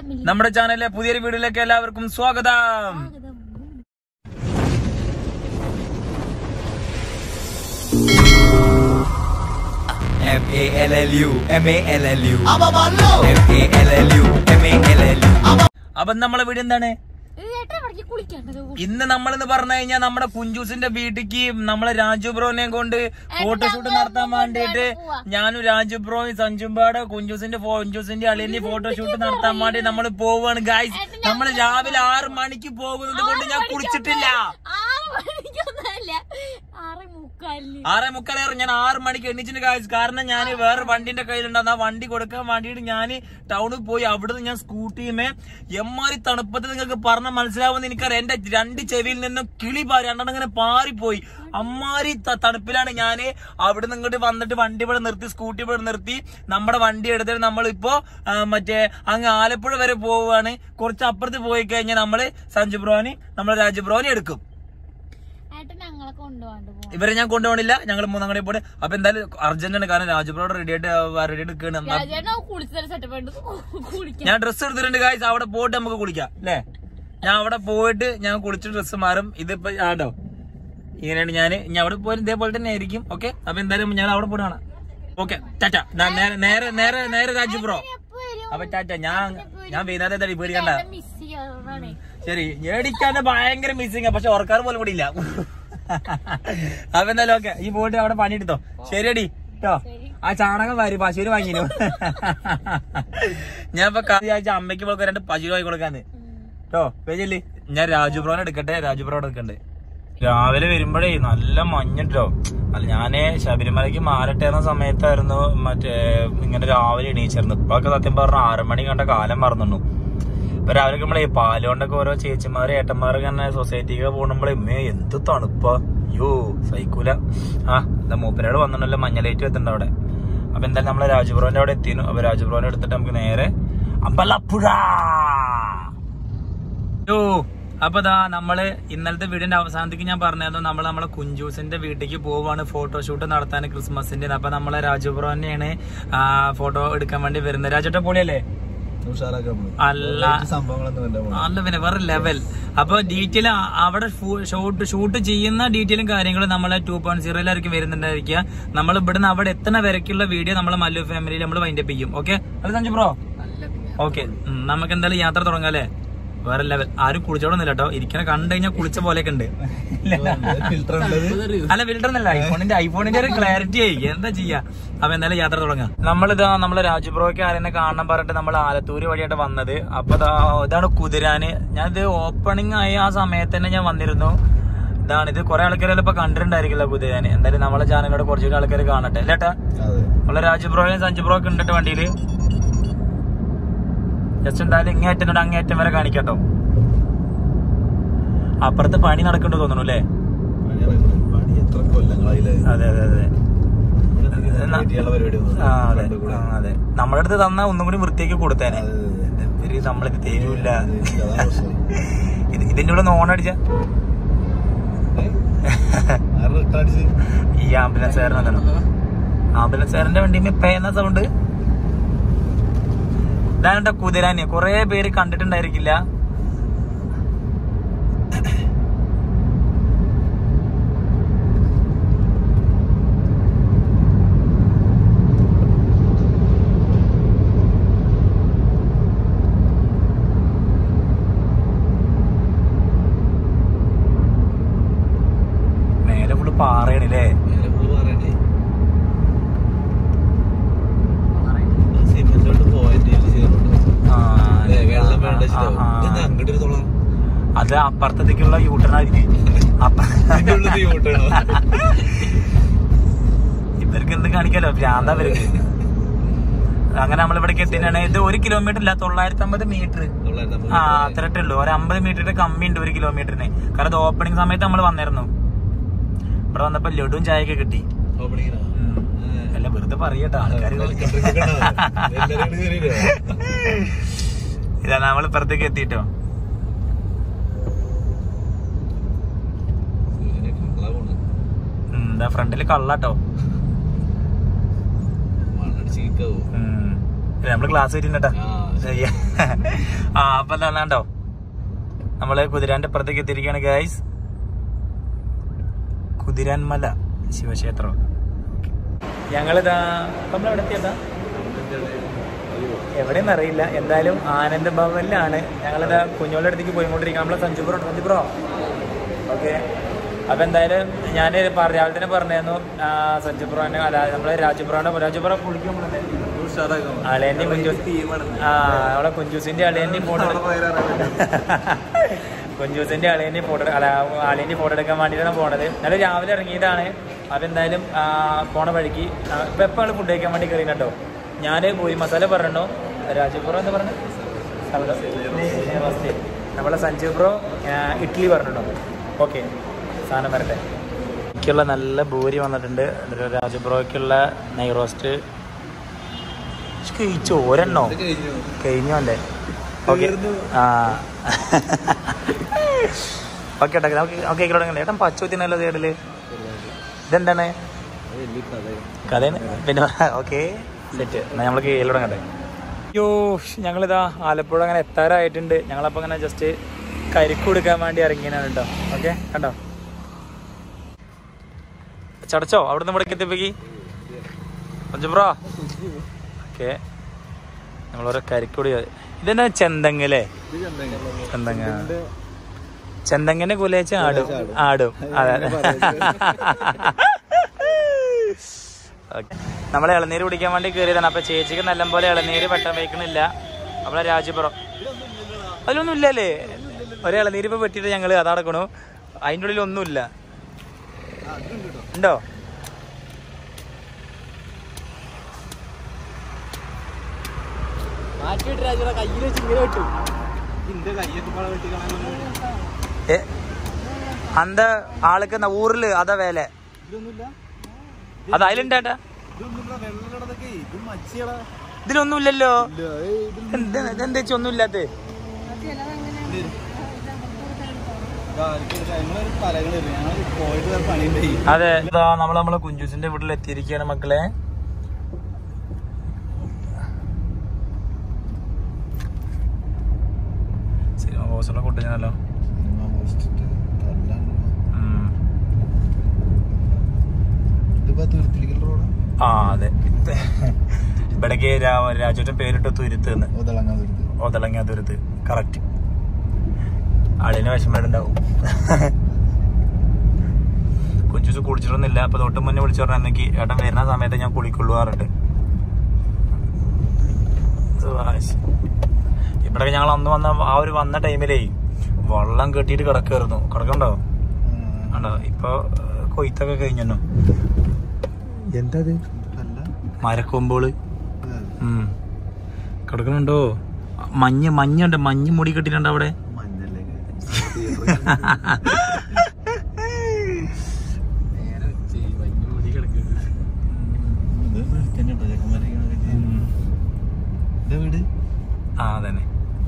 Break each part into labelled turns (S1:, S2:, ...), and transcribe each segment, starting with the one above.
S1: Family
S2: നമ്മുടെ ചാനലിലെ പുതിയൊരു വീഡിയോയിലേക്ക് എല്ലാവർക്കും സ്വാഗതം
S3: M A L L U M A L L U M A L L U M A L L U
S2: അപ്പൊ നമ്മളെ വീട് എന്താണ്
S1: ഏട്ടാ ഇവിടേക്ക് കുളിക്കണ്ടത്
S2: ഇന്ന് നമ്മളെന്ന് പറഞ്ഞു കഴിഞ്ഞാൽ നമ്മുടെ കുഞ്ചൂസിന്റെ വീട്ടിക്ക് നമ്മളെ രാജു ബ്രോനെ കൊണ്ട് ഫോട്ടോഷൂട്ട് നടത്താൻ വേണ്ടിയിട്ട് ഞാനും രാജു ബ്രോയും സഞ്ജുമ്പാട് കുഞ്ചൂസിന്റെ ഫോ- കുഞ്ചൂസിന്റെ അളിയന്റെ ഫോട്ടോഷൂട്ട് നടത്താൻ വേണ്ടി നമ്മൾ പോവാണ് ഗായ്സ് നമ്മൾ രാവിലെ ആറ് മണിക്ക് പോകുന്നത് കൊണ്ട് ഞാൻ കുളിച്ചിട്ടില്ല
S1: ആറ് മണിക്കൊന്നല്ല ആറ് മുക്കാലിന്
S2: ആറേ മുക്കാലേറെ ഞാൻ ആറ് മണിക്ക് എണ്ണിച്ചിട്ട് ഗായ്സ് കാരണം ഞാൻ വേറെ വണ്ടിന്റെ കയ്യിലുണ്ടായിരുന്നു ആ വണ്ടി കൊടുക്കാൻ വേണ്ടിയിട്ട് ഞാൻ ടൗണിൽ പോയി അവിടുന്ന് ഞാൻ സ്കൂട്ടിയുമേ എമ്മാരി തണുപ്പത്ത് നിങ്ങൾക്ക് പറഞ്ഞ മനസ്സിലാവുമെന്ന് എനിക്കറിയാം എന്റെ രണ്ട് ചെവിയിൽ നിന്നും കിളി പാറി രണ്ടെണ്ണം ഇങ്ങനെ പാറിപ്പോയി അമ്മാരി ത- തണുപ്പിലാണ് ഞാൻ അവിടെ നിന്ന് ഇങ്ങോട്ട് വന്നിട്ട് വണ്ടി ഇവിടെ നിർത്തി സ്കൂട്ടി ഇവിടെ നിർത്തി നമ്മുടെ വണ്ടി എടുത്തിട്ട് നമ്മളിപ്പോ ആ, മറ്റേ അങ്ങ് ആലപ്പുഴ വരെ പോവുകയാണ് കുറച്ച് അപ്പുറത്ത് പോയി കഴിഞ്ഞാൽ നമ്മള് സഞ്ജു ബ്രോനി നമ്മളെ രാജു ബ്രോനി എടുക്കും
S1: ഏട്ടൻ ഞങ്ങളെ കൊണ്ടുപോകാണ്ട് പോകും
S2: ഇവരെ ഞാൻ കൊണ്ടുപോകണില്ല ഞങ്ങൾ മൂന്നാം കൂടെ പോട്ടെ അപ്പൊ എന്തായാലും അർജന്റാണ് കാരണം രാജുബ്രോട് റെഡി ആയിട്ട് റെഡി ആയിട്ട് നിൽക്കുകയാണ്
S1: രാജേട്ടൻ കുളിച്ച സെറ്റപ്പ് ഉണ്ട് കുളിക്കാൻ
S2: ഞാൻ ഡ്രസ്സ് എടുത്തിട്ടുണ്ട് ഗായ്സ് അവിടെ പോയിട്ട് നമുക്ക് കുളിക്കാം അല്ലേ ഞാൻ അവിടെ പോയിട്ട് ഞാൻ കുളിച്ച് ഡ്രസ്സ് മാറും ഇതിപ്പോ ആട്ടോ ഇങ്ങനെയാണ് ഞാൻ ഞാൻ അവിടെ പോയാലും ഇതേപോലെ തന്നെ ആയിരിക്കും ഓക്കെ അപ്പൊ എന്തായാലും ഞാൻ അവിടെ പോയിട്ട് കാണാം ഓക്കെ ടാറ്റ ഞാൻ നേരെ നേരെ നേരെ നേരെ രാജു ബ്രോ
S1: എപ്പോ വരും
S2: അപ്പൊ ടാറ്റ ഞാൻ ഞാൻ വൈകുന്നേരം തടി പേടിക്കണ്ട
S1: മിസ് ചെയ്യാറാണ്
S2: ശരി ഏടിക്കാൻ ഭയങ്കര മിസ്സിങ് പക്ഷെ ഓർക്കാർ പോലും ഇവിടെ ഇല്ല അപ്പൊ എന്തായാലും ഓക്കെ ഈ പോയിട്ട് അവിടെ പണിയെടുത്തോ ശരിയടി കേട്ടോ ആ ചാണകം വാരി പശുവിന് വാങ്ങിനു ഞാൻ ഇപ്പൊ വിചാരിച്ച അമ്മയ്ക്ക് പോയി രണ്ട് പശു വാങ്ങി കൊടുക്കാന്ന് കേട്ടോ പേജല്ലേ ഞാൻ രാജുബ്രോനെ എടുക്കട്ടെ രാജുബ്രോനെ എടുക്കണ്ടേ രാവിലെ വരുമ്പോഴേ നല്ല മഞ്ഞിട്ടോ അല്ല ഞാന് ശബരിമലയ്ക്ക് മാലട്ടേറുന്ന സമയത്തായിരുന്നു മറ്റേ ഇങ്ങനെ രാവിലെ എണീച്ചിരുന്നു ഇപ്പൊ ഒക്കെ സത്യം പറഞ്ഞ ആറു മണി കണ്ട കാലം മറന്നു ഇപ്പൊ രാവിലെ നമ്മളെ പാല് കൊണ്ടൊക്കെ ഓരോ ചേച്ചിമാര് ഏട്ടന്മാര് ഇങ്ങനെ സൊസൈറ്റിക്ക് പോകുമ്പോഴേ മേ എന്ത് തണുപ്പാ അയ്യോ സഹിക്കൂല ആ എന്താ മൂപ്പരോട് വന്നിട്ടല്ലോ മഞ്ഞലൈറ്റ് എത്തുന്നുണ്ട് അവിടെ അപ്പൊ എന്തായാലും നമ്മളെ രാജുബ്രോന്റെ അവിടെ എത്തിനു അപ്പൊ രാജുബ്രോനെ എടുത്തിട്ട് നമുക്ക് നേരെ അമ്പലപ്പുഴ യോ അപ്പൊ ദാ നമ്മള് ഇന്നലത്തെ വീടിന്റെ അവസാനത്തേക്ക് ഞാൻ പറഞ്ഞായിരുന്നു നമ്മൾ നമ്മളെ കുഞ്ചൂസിന്റെ വീട്ടിലേക്ക് പോവാണ് ഫോട്ടോഷൂട്ട് നടത്താൻ ക്രിസ്മസിന്റെ അപ്പൊ നമ്മളെ രാജുബ്രോ തന്നെയാണ് ഫോട്ടോ എടുക്കാൻ വേണ്ടി വരുന്നത് രാജുട്ട പൊളിയല്ലേ അല്ല അല്ല പിന്നെ വേറെ ലെവൽ അപ്പൊ ഡീറ്റെയിൽ അവിടെ ഷൂട്ട് ഷൂട്ട് ചെയ്യുന്ന ഡീറ്റെയിലും കാര്യങ്ങളും നമ്മളെ ടു പോയിന്റ് സീറോയിലായിരിക്കും വരുന്നുണ്ടായിരിക്കുക നമ്മൾ ഇവിടുന്ന് അവിടെ എത്തുന്ന വരയ്ക്കുള്ള വീഡിയോ നമ്മളെ മല്ലു ഫാമിലിയിൽ നമ്മൾ വൈൻഡപ്പ് ചെയ്യും ഓക്കെ അത് സഞ്ജു ബ്രോ ഓക്കെ നമുക്ക് എന്തായാലും യാത്ര തുടങ്ങാം അല്ലേ വേറെ ലെവൽ ആരും കുളിച്ചോടൊന്നുമില്ല കേട്ടോ ഇരിക്കണ കണ്ടു കഴിഞ്ഞാൽ കുളിച്ച പോലെയൊക്കെ ഉണ്ട് അല്ല ഫിൽറ്റർ എന്നല്ല ഐഫോണിന്റെ ഐഫോണിന്റെ ഒരു ക്ലാരിറ്റി ആയി എന്താ ചെയ്യാ അപ്പൊ എന്തായാലും യാത്ര തുടങ്ങാം നമ്മളിതാ നമ്മളെ രാജുബ്രോയ്ക്ക് ആരെന്നെ കാണാൻ പറഞ്ഞിട്ട് നമ്മൾ ആലത്തൂര് വഴിയായിട്ട് വന്നത് അപ്പൊ ദാ ഇതാണ് കുതിരാന് ഞാനിത് ഓപ്പണിംഗ് ആയ ആ സമയത്ത് തന്നെ ഞാൻ വന്നിരുന്നു ഇതാണ് ഇത് കുറെ ആൾക്കാരെല്ലാം ഇപ്പൊ കണ്ടിട്ടുണ്ടായിരിക്കില്ല കുതിരാന് എന്തായാലും നമ്മളെ ചാനലിലൂടെ കുറച്ചുകൂടി ആൾക്കാർ കാണട്ടെ അല്ലേട്ടാ നമ്മളെ രാജുബ്രോയും സഞ്ജുബ്രോ ഒക്കെ ഉണ്ടിട്ട് വണ്ടിയില് ജസ്റ്റ് എന്തായാലും ഇങ്ങേറ്റം തൊട്ട് അങ്ങേറ്റം വരെ കാണിക്കട്ടോ അപ്പുറത്ത് പണി നടക്കണ്ടോ തോന്നുന്നു അല്ലേ അതെ അതെ അതെ ആ, അതെ ആ, അതെ നമ്മുടെ അടുത്ത് തന്ന ഒന്നും കൂടി വൃത്തിയാക്കി കൊടുത്തേനെ ഇവര് നമ്മളിത് തരൂല്ല ഇത് ഇതിന്റെ ഉള്ള ഓണടിച്ച ഈ ആംബുലൻസ് കാരനാണ് ആംബുലൻസ് കാരന്റെ വണ്ടിമേ പേന്ന സൗണ്ട് ഇതാണ് കുതിരാന് കൊറേ പേര് കണ്ടിട്ടുണ്ടായിരിക്കില്ല മേലെ ഫുള്ള് പാറയാണല്ലേ ആ, ആ, ആ, ആ. അത് അപ്പുറത്തേക്കുള്ള യൂട്ടേൺ ആയിരിക്കും അപ്പ- ഇവർക്ക് എന്ത് കാണിക്കാലോ ഭ്രാന്താ ഇവർക്ക് അങ്ങനെ നമ്മൾ ഇവിടേക്ക് എത്തിനാണ് ഇത് ഒരു കിലോമീറ്റർ ഇല്ല തൊള്ളായിരത്തി അമ്പത് മീറ്റർ ആ അത്രട്ടേ ഉള്ളൂ ഒരു അമ്പത് മീറ്ററിന്റെ കമ്മി ഉണ്ട് ഒരു കിലോമീറ്ററിന് കാരണം ഇത് ഓപ്പണിംഗ് സമയത്ത് നമ്മൾ വന്നിരുന്നു ഇവിടെ വന്നപ്പോ ലഡുവും ചായയൊക്കെ കിട്ടി ഉം. അല്ല വെറുതെ പറയട്ടോ ആൾക്കാർ ഇതാ നമ്മൾ ഇപ്പുറത്തേക്ക് എത്തിട്ടോ എന്താ ഫ്രണ്ടില് കള്ളാട്ടോ
S4: മണ്ണടിച്ച് ചീക്കാവോ
S2: ഉം. ഇല്ല, നമ്മള് ക്ലാസ് കയറ്റിട്ടാ
S4: ആ
S2: ശരിയാ. ആ അപ്പൊ എന്താണ്ടോ നമ്മള് കുതിരാന്റെ അപ്പുറത്തേക്ക് എത്തിയിരിക്കുകയാണ് ഗൈസ് കുതിരാൻമല ശിവക്ഷേത്രം ഞങ്ങളിതാ നമ്മളെവിടെ എത്തിയതാ എവിടെയെന്ന് അറിയില്ല എന്തായാലും ആനന്ദ ഭവനിലാണ് ഞങ്ങളിതാ കുഞ്ഞോളുടെ അടുത്തേക്ക് പോയിക്കൊണ്ടിരിക്കുക നമ്മളെ സഞ്ജുപുറോ സഞ്ജുപുറോ ഓക്കെ അപ്പൊ എന്തായാലും ഞാൻ രാവിലെ തന്നെ പറഞ്ഞായിരുന്നു സഞ്ജുപുറോനെ അല്ല നമ്മളെ രാജപുറാണ് രാജപുറം കുളിക്കുമ്പോൾ അളിയന്റെയും കുഞ്ചൂസ് ആ നമ്മളെ കുഞ്ചൂസിന്റെ അളിയന്റെയും ഫോട്ടോ കുഞ്ചൂസിന്റെ അളിയന്റെയും ഫോട്ടോ അല്ല അളിയന്റെയും ഫോട്ടോ എടുക്കാൻ വേണ്ടിയിട്ടാണ് പോണത് എന്നാലും രാവിലെ ഇറങ്ങിയതാണ് അപ്പൊ എന്തായാലും ആ, പോണ വഴിക്ക് ആ, ഇപ്പൊ എപ്പോൾ ആള് ഫുഡ് കഴിക്കാൻ വേണ്ടി കയറിയിട്ടുണ്ടോ ഞാൻ കോഴി മസാല പറഞ്ഞു രാജപുരം എന്ന് പറഞ്ഞു ഫസ്റ്റ് നമ്മളെ സഞ്ജീവ് ബ്രോ ആ, ഇഡ്ഡലി പറഞ്ഞിട്ടുണ്ടോ ഓക്കെ സാധനം വരട്ടെ എനിക്കുള്ള നല്ല ഭൂരി വന്നിട്ടുണ്ട് എന്നിട്ട് രാജബ്രോയ്ക്കുള്ള നെയ് റോസ്റ്റ് കഴിച്ചോ ഒരെണ്ണോ കഴിഞ്ഞു അല്ലേ ഓക്കെ ആ ഓക്കെ ഏട്ടാ നമുക്ക് നമുക്ക് കേക്ക് തുടങ്ങണ്ടേ ഏട്ടൻ പച്ചോത്തിനല്ലോ സൈഡില് ഇതെന്താണ് കഥയാണ് പിന്നെ ഓക്കെ സെറ്റ് എന്നാൽ നമ്മൾ കേക്ക് തുടങ്ങണ്ടേ അയ്യോ ഞങ്ങളിതാ ആലപ്പുഴ അങ്ങനെ എത്താറായിട്ടുണ്ട് ഞങ്ങളപ്പോൾ അങ്ങനെ ജസ്റ്റ് കരിക്ക് കൊടുക്കാൻ വേണ്ടി ഇറങ്ങിയാണ് കേട്ടോ ഓക്കെ കണ്ടോ ചടച്ചോ അവിടെ നിന്ന് ഇവിടേക്ക് എത്തിപ്പോക്കി പഞ്ചബ്രോ ഓക്കെ നമ്മളോരോ കരിക്കൂടി ഇതെന്നാ ചെന്തങ്ങല്ലേ ചെന്തങ്ങ ചെന്തങ്ങനെ കുലയിച്ച് ആടും ആടും അതെ ഓക്കെ നമ്മളെ ഇളനീര് കുടിക്കാൻ വേണ്ടി കയറിയതാണ് അപ്പൊ ചേച്ചിക്ക് നല്ലപോലെ ഇളനീര് പെട്ടാൻ വയ്ക്കണില്ല നമ്മളെ രാജപുരം അതിലൊന്നും ഇല്ലല്ലേ ഒരു ഇളനീര് ഇപ്പൊ വെട്ടിയിട്ട് ഞങ്ങള് അതടക്കണു അതിൻ്റെ ഉള്ളിൽ ഒന്നുമില്ല ഉണ്ടോ ഏ അന്ത ആൾക്ക് ന- ഊരില് അതാ വേല അത് അതിലുണ്ടേട്ടാ ഇതിലൊന്നുമില്ലല്ലോ എന്താ ഇതെന്താ വെച്ചാ ഒന്നുമില്ലാത്ത അതെ ഇതാ നമ്മൾ നമ്മളെ കുഞ്ചൂസിന്റെ വീട്ടിൽ എത്തിയിരിക്കുകയാണ് മക്കളെ സിനിമ പോസ്റ്ററിനെ കൊണ്ടുവല്ലോ ആ അതെ ഇവിടേക്ക് രാജുവിന്റെ പേരിട്ട് തുരുത്ത് എന്ന് ഒതളങ്ങാ തുരുത്ത് കറക്റ്റ് ആളിന് വിഷമമുണ്ടാവും കുഞ്ചൂസ് കുളിച്ചിട്ടൊന്നുമില്ല അപ്പൊ തൊട്ട് മുന്നേ വിളിച്ചു പറഞ്ഞെങ്കിൽ ഏട്ടൻ വരുന്ന സമയത്ത് ഞാൻ കുളിക്കുള്ളൂ പറഞ്ഞിട്ട് സുഭാഷ് ഇവിടെ ഞങ്ങൾ അന്ന് വന്ന ആ ഒരു വന്ന ടൈമിലേ വെള്ളം കെട്ടിയിട്ട് കിടക്കായിരുന്നു കിടക്കണ്ടോ ആണ്ടോ ഇപ്പൊ ഏഹ്, കൊയ്ത്തൊക്കെ കഴിഞ്ഞു എന്താ മരക്കൊമ്പോള് ഉം. കിടക്കണുണ്ടോ മഞ്ഞ് മഞ്ഞുണ്ട് മഞ്ഞ് മുടി കെട്ടിട്ടുണ്ട് അവിടെ
S4: വീട്
S2: ആ അതന്നെ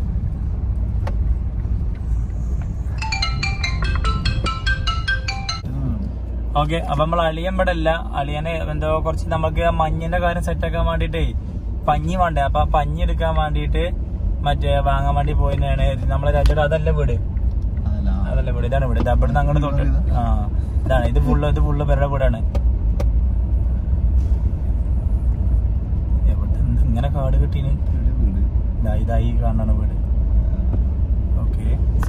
S2: ഓക്കെ അപ്പൊ നമ്മൾ അളിയൻ ഇവിടെ അല്ല അളിയന് എന്തോ കുറച്ച് നമുക്ക് മഞ്ഞിന്റെ കാര്യം സെറ്റ് ആക്കാൻ വേണ്ടിട്ടേ പഞ്ഞി വേണ്ടേ അപ്പൊ ആ പഞ്ഞി എടുക്കാൻ വേണ്ടിട്ട് മറ്റേ വാങ്ങാൻ വേണ്ടി പോയിട്ടാണ് നമ്മളെ രാജ്യത്ത് അതല്ല വീട് അതല്ല വീട് ഇതാണ് വീട് ഇത് അവിടെ അങ്ങോട്ട് തൊട്ട് ആ ഇതാണ് ഇത് ഫുള്ള് ഇത് ഫുള്ള് പേരുടെ വീടാണ് എവിടെ എന്ത് ഇങ്ങനെ കാട് കിട്ടീന് ഇതാ ഇതായി കാണണ വീട് ഓക്കെ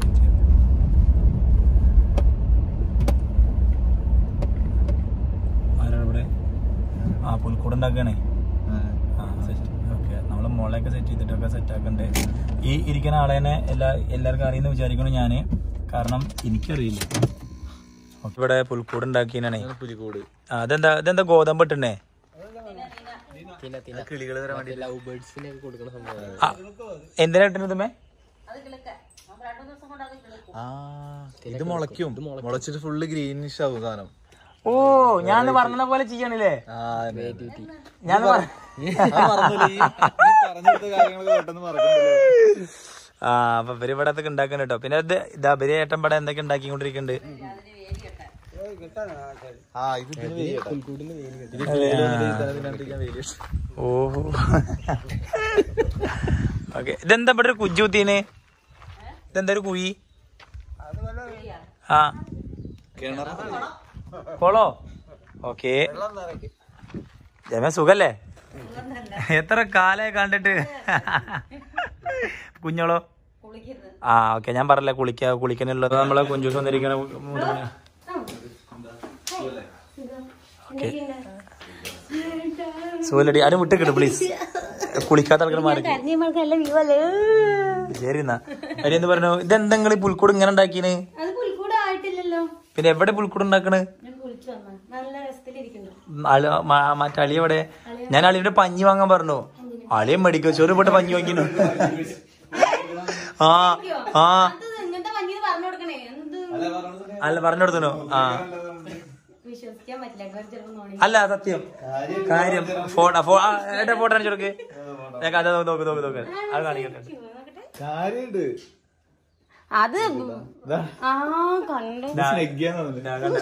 S2: ആരാണ് ഇവിടെ ആ പുൽക്കൂട് ഉണ്ടാക്കണേ ആ സെറ്റ് ഓക്കെ നമ്മള് മുളയൊക്കെ സെറ്റ് ചെയ്തിട്ടൊക്കെ സെറ്റ് ആക്കണ്ടേ ഈ ഇരിക്കുന്ന ആളേനെ എല്ലാ എല്ലാവർക്കും അറിയുന്ന വിചാരിക്കണു ഞാന് കാരണം എനിക്കറിയില്ല ഓക്കെ ഇവിടെ പുൽക്കൂട് ഉണ്ടാക്കിയാണ്
S4: പുലിക്കോട്
S2: അതെന്താ ഇതെന്താ ഗോതമ്പ് ഇട്ടുണ്ടേ
S4: കിളികൾ വരാൻ വേണ്ടി
S5: ലവ് ബേർഡ്സിനെ കൊടുക്കുന്ന സംഭവം
S2: ആ, എന്തിനാ ഇട്ടുന്നതുമേ
S4: ആ ഇത് മുളയ്ക്കും മുളച്ചിട്ട് ഫുള്ള് ഗ്രീനിഷ് ആവും സാധനം
S2: ഓ ഞാൻ പറഞ്ഞ പോലെ ചെയ്യണില്ലേ
S4: ആ
S2: ഞാൻ പറ-
S4: പറഞ്ഞെടുത്ത കാര്യങ്ങളൊക്കെ പെട്ടെന്ന് മറക്കണ്ടല്ലോ
S2: ആ അപ്പൊ ഇവര് ഇവിടെ അതൊക്കെ ഉണ്ടാക്കണ കേട്ടോ പിന്നെ ഇത് ഇതാ ഇവര് ഏട്ടൻ പടം എന്തൊക്കെ ഉണ്ടാക്കിക്കൊണ്ടിരിക്കുന്നുണ്ട്
S4: ആ ഇത് ഇതിന് വേലി കേട്ടോ. ഇത്
S2: അതെ, ആ.
S4: ഇതിനകത്തിരിക്കാൻ വേലി കേട്ടോ.
S2: ഓഹോ ഓക്കെ ഇതെന്താ ഇവിടെ ഒരു കുജൂത്തീന് ഇതെന്താ ഒരു കുഴി ആ കൊളോ ഓക്കെ ജമ സുഖല്ലേ എത്ര കാലായി കണ്ടിട്ട് കുഞ്ഞോളോ ആ ഓക്കെ ഞാൻ പറഞ്ഞില്ല കുളിക്ക കുളിക്കാനുള്ളത് നമ്മളെ കുഞ്ചൂസ് വന്നിരിക്കണ സുഖലടി അതിന് വിട്ടിക്കിട്ട് പ്ലീസ് കുളിക്കാത്ത ആൾക്കാർ മാറി ശരി എന്നാ അരി എന്ത് പറഞ്ഞു ഇതെന്താ നിങ്ങൾ ഈ പുൽക്കൂട് ഇങ്ങനെ ഉണ്ടാക്കീന്
S1: അത് പുൽക്കൂടെ ആയിട്ടില്ലല്ലോ
S2: പിന്നെ എവിടെ പുൽക്കൂട് ഉണ്ടാക്കണ്
S1: ഞാൻ കുളിച്ചു വന്ന നല്ല രസത്തിലിരിക്കുന്നു
S2: ആള് മ- മറ്റേ അളി എവിടെ ഞാൻ അളിയുടെ പഞ്ഞി വാങ്ങാൻ പറഞ്ഞു അളിയും മെഡിക്കൽ സ്റ്റോറിൽ പോയിട്ട് പഞ്ഞി വാങ്ങിനു ആ ആ
S1: അത് ഇങ്ങനത്തെ പഞ്ഞിന്ന് പറഞ്ഞു കൊടുക്കണേ എന്ത്
S2: അല്ല പറഞ്ഞു കൊടുത്തനോ ആ
S1: വിശ്വസിക്കാൻ പറ്റില്ല ഇവർ ചിലപ്പോ നോണി
S2: അല്ല സത്യം കാര്യം ഫോട്ടോ ഫോ എന്റെ ഫോട്ടോ അടിച്ചു കൊടുക്ക് ഞാൻ അത് നോക്ക് നോക്ക് നോക്ക് അത് കാണിക്കട്ടെ
S4: കാര്യണ്ട്
S1: അത് ആ കണ്ടു
S2: ഞാൻ കണ്ടു.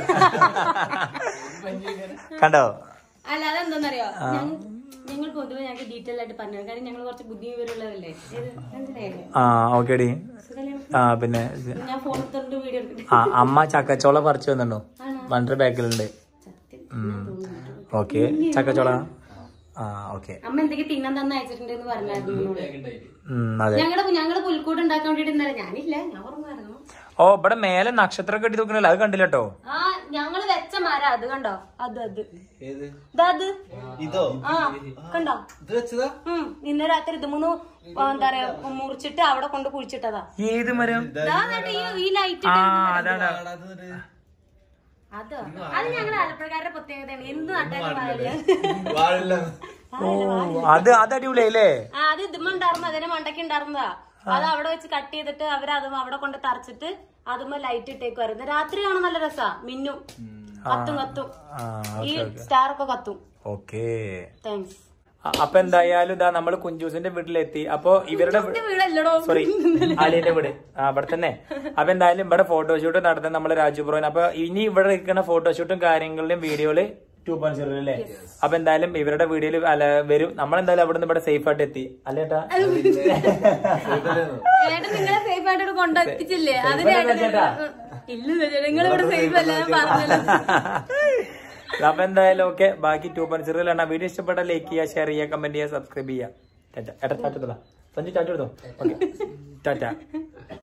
S2: കണ്ടോ
S1: അല്ല അതെന്താന്നറിയോ ഞങ്ങൾ പൊതുവെ ഞങ്ങൾക്ക് ഡീറ്റെയിൽ ആയിട്ട് പറഞ്ഞു കാര്യം ഞങ്ങൾ കുറച്ച് ബുദ്ധി വിവരമുള്ളതല്ലേ ഇത് മനസ്സിലായില്ലേ
S2: ആ ഓക്കേടി ആ പിന്നെ
S1: ഞാൻ ഫോൺ എടുത്തോണ്ട് വീഡിയോ എടുക്കട്ടെ
S2: ആ അമ്മ ചക്കച്ചോള പറിച്ചു വന്നിട്ടുണ്ടോ വണ്ടർ ബാക്കിലുണ്ട് ഓക്കെ ചക്കച്ചോള ആ ഓക്കെ
S1: അമ്മ എന്തൊക്കെ തിന്നാൻ തന്നെ അയച്ചിട്ടുണ്ടെന്ന് പറഞ്ഞായിരുന്നു എന്നോട്.
S2: അതെ
S1: ഞങ്ങളുടെ ഞങ്ങള് പുൽക്കൂട് ഉണ്ടാക്കാൻ വേണ്ടിട്ട് ഇന്നലെ ഞാനില്ല ഞാൻ ഓർമ്മയായിരുന്നു
S2: ഓ ഇവിടെ മേലെ നക്ഷത്രം കെട്ടി നോക്കണല്ലോ അത് കണ്ടില്ല കേട്ടോ
S1: ആ ഞങ്ങള് വെച്ച മര അത് കണ്ടോ അത് അത് ദാ അത്
S4: ഇതോ
S1: ആ കണ്ടോ
S4: ഇത് വെച്ചതാ
S1: ഉം ഇന്ന് രാത്രി ഇത് മൂന്ന് എന്താ പറയാ മുറിച്ചിട്ട് അവിടെ കൊണ്ട് കുഴിച്ചിട്ടതാ
S2: ഏത് മരം
S1: ദാ എന്നിട്ട് ഈ ഈ ലൈറ്റ്
S2: ആ അതാണ്
S1: അതോ അത് ഞങ്ങളുടെ ആലപ്പുഴക്കാരുടെ പ്രത്യേകതയാണ് എന്ത് നട്ടാലും വാഴ
S4: വാഴില്ല
S2: ഓ അത് അത് അടിപൊളിയല്ലേ
S1: ആ അത് ഇതുമുണ്ടായിരുന്നു അതിന് മണ്ടയ്ക്ക് ഉണ്ടായിരുന്നതാ അത് അവിടെ വെച്ച് കട്ട് ചെയ്തിട്ട് അവര് അത് അവിടെ കൊണ്ട് തറച്ചിട്ട് അതുമ്പോ ലൈറ്റ് ഇട്ടേക്കുമായിരുന്നു രാത്രി കാണാൻ നല്ല രസാ മിന്നും കത്തും കത്തും
S2: ആ
S1: ഈ സ്റ്റാർ ഒക്കെ കത്തും
S2: ഓക്കെ
S1: താങ്ക്സ്
S2: അപ്പൊ എന്തായാലും ഇതാ നമ്മള് കുഞ്ചൂസിന്റെ വീട്ടിലെത്തി അപ്പൊ ഇവരുടെ
S1: വീടല്ലടോ
S2: സോറി ആലിയന്റെ വീട് ആ അവിടെ തന്നെ അപ്പൊ എന്തായാലും ഇവിടെ ഫോട്ടോഷൂട്ട് നടത്താൻ നമ്മള് രാജുപുറം അപ്പൊ ഇനി ഇവിടെ ഇരിക്കുന്ന ഫോട്ടോഷൂട്ടും കാര്യങ്ങളുടെയും വീഡിയോയില് ടു പോയിന്റ് സീറോ അല്ലേ അപ്പൊ എന്തായാലും ഇവരുടെ വീഡിയോയിൽ അല്ല വരും നമ്മളെന്തായാലും അവിടെ നിന്ന് ഇവിടെ സേഫ് ആയിട്ട് എത്തി അല്ലേട്ടാ
S1: ഏട്ടൻ നിങ്ങളെ സേഫ് ആയിട്ട് കൊണ്ടെത്തിച്ചില്ലേ അതിന് ഏട്ടൻ
S2: ചേട്ടാ.
S1: ഇല്ല നിങ്ങൾ ഇവിടെ സേഫ് അല്ല ഞാൻ പറഞ്ഞല്ലോ
S2: അപ്പൊ എന്തായാലും ഓക്കെ ബാക്കി ടു പോയിന്റ് സീറോയിലാണ് വീഡിയോ ഇഷ്ടപ്പെട്ട ലൈക്ക് ചെയ്യുക ഷെയർ ചെയ്യുക കമന്റ് ചെയ്യുക സബ്സ്ക്രൈബ് ചെയ്യുക ടാറ്റ ഏട്ടാ ടാറ്റ സഞ്ജു ടാറ്റ എടുത്തോ ഓക്കെ ടാറ്റ